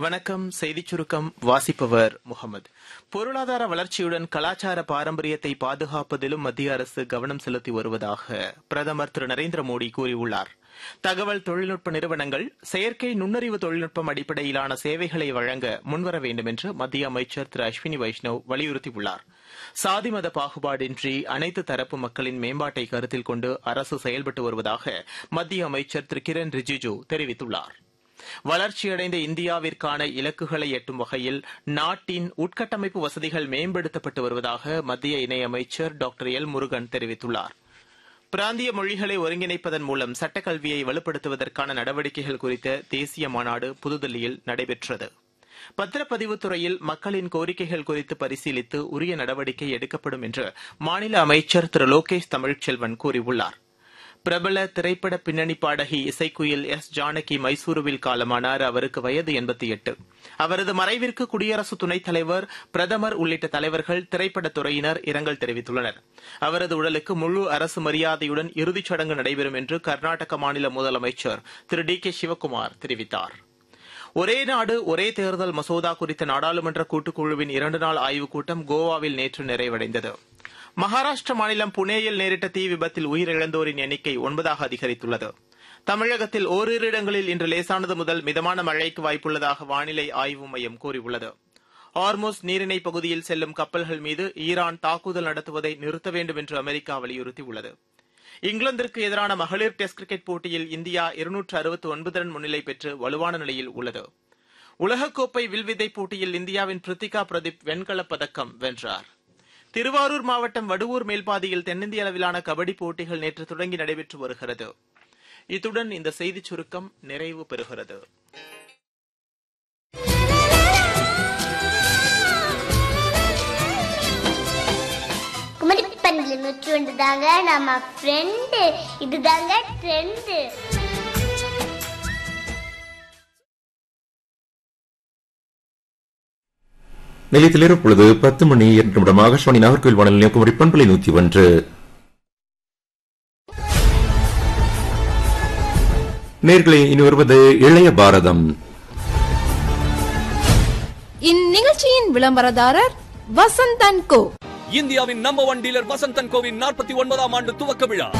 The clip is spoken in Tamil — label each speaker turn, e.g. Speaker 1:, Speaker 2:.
Speaker 1: வணக்கம் செய்திச் சுருக்கம் வாசிப்பவர் முகமது பொருளாதார வளர்ச்சியுடன் கலாச்சார பாரம்பரியத்தை பாதுகாப்பதிலும் மத்திய அரசு கவனம் செலுத்தி வருவதாக பிரதமர் திரு நரேந்திர மோடி கூறியுள்ளார் தகவல் தொழில்நுட்ப நிறுவனங்கள் செயற்கை நுண்ணறிவு தொழில்நுட்பம் அடிப்படையிலான சேவைகளை வழங்க முன்வர வேண்டும் என்று மத்திய அமைச்சர் திரு அஸ்வினி வைஷ்ணவ் வலியுறுத்தியுள்ளார் சாதி மத பாகுபாடின்றி அனைத்து தரப்பு மக்களின் மேம்பாட்டை கருத்தில் கொண்டு அரசு செயல்பட்டு வருவதாக மத்திய அமைச்சர் திரு கிரண் ரிஜிஜு தெரிவித்துள்ளார் வளர்ச்சியடைந்த இந்தியாவிற்கான இலக்குகளை எட்டும் வகையில் நாட்டின் உட்கட்டமைப்பு வசதிகள் மேம்படுத்தப்பட்டு வருவதாக மத்திய இணையமைச்சர் டாக்டர் எல் முருகன் தெரிவித்துள்ளார் பிராந்திய மொழிகளை ஒருங்கிணைப்பதன் மூலம் சட்டக்கல்வியை வலுப்படுத்துவதற்கான நடவடிக்கைகள் குறித்த தேசிய மாநாடு புதுதில்லியில் நடைபெற்றது பத்திரப்பதிவுத் துறையில் மக்களின் கோரிக்கைகள் குறித்து பரிசீலித்து உரிய நடவடிக்கை எடுக்கப்படும் என்று மாநில அமைச்சர் திரு லோகேஷ் தமிழ்ச்செல்வன் கூறியுள்ளார் பிரபல திரைப்பட பின்னணி பாடகி இசைக்குயில் எஸ் ஜானகி மைசூருவில் காலமானார் அவருக்கு வயது எண்பத்தி எட்டு அவரது மறைவிற்கு குடியரசு துணைத் தலைவர் பிரதமர் உள்ளிட்ட தலைவர்கள் திரைப்படத் துறையினர் இரங்கல் தெரிவித்துள்ளனர் அவரது உடலுக்கு முழு அரசு மரியாதையுடன் இறுதிச் சடங்கு நடைபெறும் என்று கர்நாடக மாநில முதலமைச்சர் திரு டி கே சிவக்குமார் தெரிவித்தார் ஒரே நாடு ஒரே தேர்தல் மசோதா குறித்த நாடாளுமன்ற கூட்டுக்குழுவின் இரண்டு நாள் ஆய்வுக் கூட்டம் கோவாவில் நேற்று நிறைவடைந்தது மகாராஷ்டிர மாநிலம் புனேயில் நேரிட்ட தீ விபத்தில் உயிரிழந்தோரின் எண்ணிக்கை ஒன்பதாக அதிகரித்துள்ளது தமிழகத்தில் ஓரிரு இடங்களில் இன்று லேசானது முதல் மிதமான மழைக்கு வாய்ப்புள்ளதாக வானிலை ஆய்வு மையம் கூறியுள்ளது ஹார்மோஸ் நீரிணை பகுதியில் செல்லும் கப்பல்கள் மீது ஈரான் தாக்குதல் நடத்துவதை நிறுத்த வேண்டும் என்று அமெரிக்கா வலியுறுத்தியுள்ளது இங்கிலாந்திற்கு எதிரான மகளிர் டெஸ்ட் கிரிக்கெட் போட்டியில் இந்தியா இருநூற்று அறுபத்தி ஒன்பது ரன் முன்னிலை பெற்று வலுவான நிலையில் உள்ளது உலகக்கோப்பை வில்வித்தை போட்டியில் இந்தியாவின் பிரித்திகா பிரதீப் வெண்கலப் பதக்கம் வென்றார் திருவாரூர் மாவட்டம் வடுவூர் மேல்பாதியில் தென்னிந்திய அளவிலான கபடி போட்டிகள் நேற்று தொடங்கி நடைபெற்று வருகிறது இத்துடன் இந்த செய்திச் சுருக்கம் நிறைவு பெறுகிறது
Speaker 2: குமரி பண்டில் நூற்று தாங்க நம்ம ஃப்ரெண்டு இதுதாங்க ட்ரெண்டு
Speaker 3: நிலையத்தில் இப்பொழுது பத்து மணி இரண்டு நிமிடம் ஆகாஷவாணி நாகர்கோவில் வானல் நிலையம் பண்பலை நூற்றி ஒன்று நேர்களை இனி வருவது இளைய பாரதம்
Speaker 4: இந்நிகழ்ச்சியின் விளம்பரதாரர் வசந்தன் கோ
Speaker 5: இந்தியாவின் நம்பர் ஒன் டீலர் வசந்தன் கோவின் நாற்பத்தி ஒன்பதாம் ஆண்டு துவக்க விழா